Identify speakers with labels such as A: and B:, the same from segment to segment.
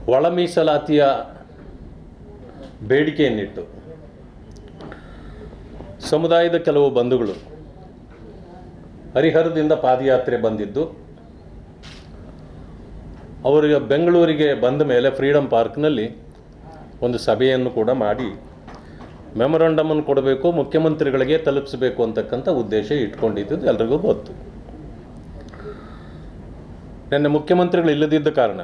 A: ಒಳ ಮೀಸಲಾತಿಯ ಬೇಡಿಕೆಯನ್ನಿಟ್ಟು ಸಮುದಾಯದ ಕೆಲವು ಬಂಧುಗಳು ಹರಿಹರದಿಂದ ಪಾದಯಾತ್ರೆ ಬಂದಿದ್ದು ಅವರಿಗೆ ಬೆಂಗಳೂರಿಗೆ ಬಂದ ಮೇಲೆ ಫ್ರೀಡಮ್ ಪಾರ್ಕ್ನಲ್ಲಿ ಒಂದು ಸಭೆಯನ್ನು ಕೂಡ ಮಾಡಿ ಮೆಮೊರಂಡಮನ್ನು ಕೊಡಬೇಕು ಮುಖ್ಯಮಂತ್ರಿಗಳಿಗೆ ತಲುಪಿಸಬೇಕು ಅಂತಕ್ಕಂಥ ಉದ್ದೇಶ ಇಟ್ಕೊಂಡಿದ್ದು ಎಲ್ರಿಗೂ ಗೊತ್ತು ನಿನ್ನೆ ಮುಖ್ಯಮಂತ್ರಿಗಳು ಇಲ್ಲದಿದ್ದ ಕಾರಣ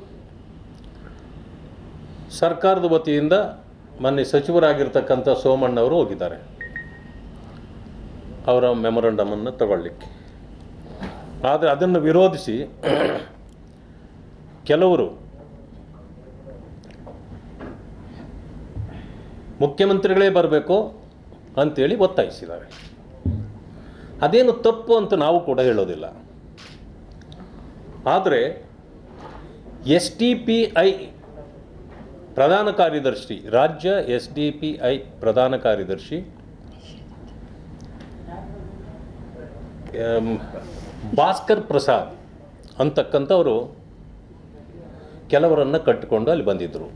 A: ಸರ್ಕಾರದ ವತಿಯಿಂದ ಮೊನ್ನೆ ಸಚಿವರಾಗಿರ್ತಕ್ಕಂಥ ಸೋಮಣ್ಣವರು ಹೋಗಿದ್ದಾರೆ ಅವರ ಮೆಮೊರಂಡಮನ್ನು ತಗೊಳ್ಳಿಕ್ಕೆ ಆದರೆ ಅದನ್ನು ವಿರೋಧಿಸಿ ಕೆಲವರು ಮುಖ್ಯಮಂತ್ರಿಗಳೇ ಬರಬೇಕು ಅಂತೇಳಿ ಒತ್ತಾಯಿಸಿದ್ದಾರೆ ಅದೇನು ತಪ್ಪು ಅಂತ ನಾವು ಕೂಡ ಹೇಳೋದಿಲ್ಲ ಆದರೆ ಎಸ್ ಟಿ ಪಿ ಐ ಪ್ರಧಾನ ಕಾರ್ಯದರ್ಶಿ ರಾಜ್ಯ ಎಸ್ ಡಿ ಪಿ ಐ ಪ್ರಧಾನ ಕಾರ್ಯದರ್ಶಿ ಎಂ, ಭಾಸ್ಕರ್ ಪ್ರಸಾದ್ ಅಂತಕ್ಕಂಥವರು ಕೆಲವರನ್ನು ಕಟ್ಟಿಕೊಂಡು ಅಲ್ಲಿ ಬಂದಿದ್ದರು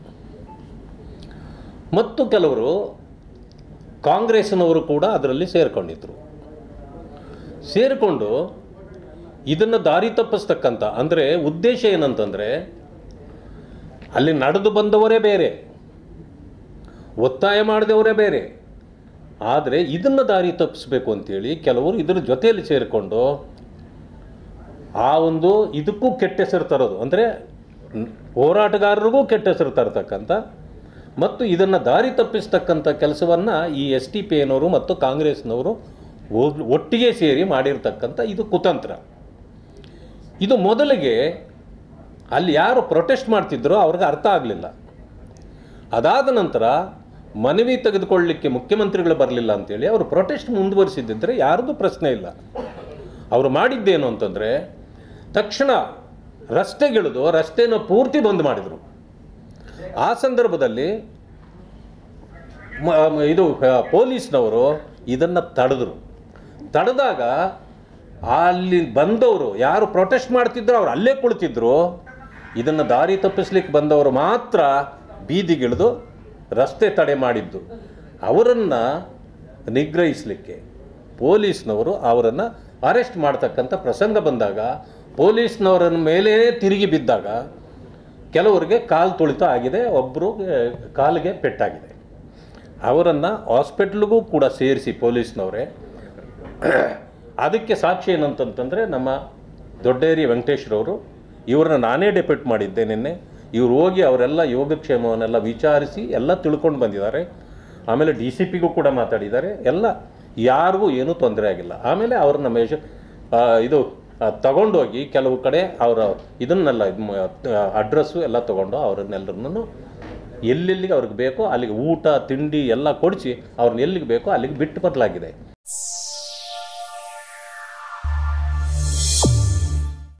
A: ಮತ್ತು ಕೆಲವರು ಕಾಂಗ್ರೆಸ್ನವರು ಕೂಡ ಅದರಲ್ಲಿ ಸೇರಿಕೊಂಡಿದ್ದರು ಸೇರಿಕೊಂಡು ಇದನ್ನು ದಾರಿ ತಪ್ಪಿಸ್ತಕ್ಕಂಥ ಅಂದರೆ ಉದ್ದೇಶ ಏನಂತಂದರೆ ಅಲ್ಲಿ ನಡೆದು ಬಂದವರೇ ಬೇರೆ ಒತ್ತಾಯ ಮಾಡಿದವರೇ ಬೇರೆ ಆದರೆ ಇದನ್ನು ದಾರಿ ತಪ್ಪಿಸ್ಬೇಕು ಅಂತೇಳಿ ಕೆಲವರು ಇದರ ಜೊತೆಯಲ್ಲಿ ಸೇರಿಕೊಂಡು ಆ ಒಂದು ಇದಕ್ಕೂ ಕೆಟ್ಟ ಹೆಸರು ತರೋದು ಅಂದರೆ ಹೋರಾಟಗಾರರಿಗೂ ಕೆಟ್ಟ ಹೆಸರು ತರತಕ್ಕಂಥ ಮತ್ತು ಇದನ್ನು ದಾರಿ ತಪ್ಪಿಸ್ತಕ್ಕಂಥ ಕೆಲಸವನ್ನು ಈ ಎಸ್ ಟಿ ಪಿ ಎನವರು ಮತ್ತು ಕಾಂಗ್ರೆಸ್ನವರು ಒಗ್- ಒಟ್ಟಿಗೆ ಸೇರಿ ಮಾಡಿರ್ತಕ್ಕಂಥ ಇದು ಕುತಂತ್ರ ಇದು ಮೊದಲಿಗೆ ಅಲ್ಲಿ ಯಾರು ಪ್ರೊಟೆಸ್ಟ್ ಮಾಡ್ತಿದ್ರೋ ಅವ್ರಿಗೆ ಅರ್ಥ ಆಗಲಿಲ್ಲ ಅದಾದ ನಂತರ ಮನವಿ ತೆಗೆದುಕೊಳ್ಳಲಿಕ್ಕೆ ಮುಖ್ಯಮಂತ್ರಿಗಳು ಬರಲಿಲ್ಲ ಅಂತೇಳಿ ಅವರು ಪ್ರೊಟೆಸ್ಟ್ ಮುಂದುವರಿಸಿದ್ದಿದ್ರೆ ಯಾರ್ದು ಪ್ರಶ್ನೆ ಇಲ್ಲ ಅವರು ಮಾಡಿದ್ದೇನು ಅಂತಂದರೆ ತಕ್ಷಣ ರಸ್ತೆಗಿಳಿದು ರಸ್ತೆನ ಪೂರ್ತಿ ಬಂದ್ ಮಾಡಿದರು ಆ ಸಂದರ್ಭದಲ್ಲಿ ಮ- ಮ- ಇದು ಆ, ಪೊಲೀಸ್ನವರು ಇದನ್ನು ತಡೆದರು ತಡೆದಾಗ ಅಲ್ಲಿ ಬಂದವರು ಯಾರು ಪ್ರೊಟೆಸ್ಟ್ ಮಾಡ್ತಿದ್ರು ಅವ್ರು ಅಲ್ಲೇ ಕುಳಿತಿದ್ರು ಇದನ್ನು ದಾರಿ ತಪ್ಪಿಸ್ಲಿಕ್ಕೆ ಬಂದವರು ಮಾತ್ರ ಬೀದಿಗಿಳಿದು ರಸ್ತೆ ತಡೆ ಮಾಡಿದ್ದು ಅವರನ್ನು ನಿಗ್ರಹಿಸಲಿಕ್ಕೆ ಪೊಲೀಸ್ನವರು ಅವರನ್ನು ಅರೆಸ್ಟ್ ಮಾಡ್ತಕ್ಕಂಥ ಪ್ರಸಂಗ ಬಂದಾಗ ಪೊಲೀಸ್ನವರ ಮೇಲೆ ತಿರುಗಿ ಬಿದ್ದಾಗ ಕೆಲವರಿಗೆ ಕಾಲು ತುಳಿತ ಆಗಿದೆ ಒಬ್ಬರು ಕಾಲಿಗೆ ಪೆಟ್ಟಾಗಿದೆ ಅವರನ್ನು ಹಾಸ್ಪಿಟ್ಲಿಗೂ ಕೂಡ ಸೇರಿಸಿ ಪೊಲೀಸ್ನವರೇ ಅದಕ್ಕೆ ಸಾಕ್ಷಿ ಏನಂತಂತಂದರೆ ನಮ್ಮ ದೊಡ್ಡೇರಿ ವೆಂಕಟೇಶ್ರವರು ಇವ್ರನ್ನ ನಾನೇ ಡೆಪ್ಯೂಟ್ ಮಾಡಿದ್ದೆ ನಿನ್ನೆ ಇವ್ರು ಹೋಗಿ ಅವರೆಲ್ಲ ಯೋಗಕ್ಷೇಮವನ್ನೆಲ್ಲ ವಿಚಾರಿಸಿ ಎಲ್ಲ ತಿಳ್ಕೊಂಡು ಬಂದಿದ್ದಾರೆ ಆಮೇಲೆ ಡಿ ಸಿ ಪಿಗೂ ಕೂಡ ಮಾತಾಡಿದ್ದಾರೆ ಎಲ್ಲ ಯಾರಿಗೂ ಏನೂ ತೊಂದರೆ ಆಗಿಲ್ಲ ಆಮೇಲೆ ಅವ್ರನ್ನ ಮೇಷ ಆ, ಇದು ಆ, ತಗೊಂಡೋಗಿ ಕೆಲವು ಕಡೆ ಅವರ ಇದನ್ನೆಲ್ಲ ಅಡ್ರೆಸ್ಸು ಎಲ್ಲ ತಗೊಂಡು ಅವರನ್ನೆಲ್ಲರನ್ನು ಎಲ್ಲೆಲ್ಲಿಗೆ ಅವ್ರಿಗೆ ಬೇಕೋ ಅಲ್ಲಿಗೆ ಊಟ ತಿಂಡಿ ಎಲ್ಲ ಕೊಡಿಸಿ ಅವ್ರನ್ನ ಎಲ್ಲಿಗೆ ಬೇಕೋ ಅಲ್ಲಿಗೆ ಬಿಟ್ಟು ಬರಲಾಗಿದೆ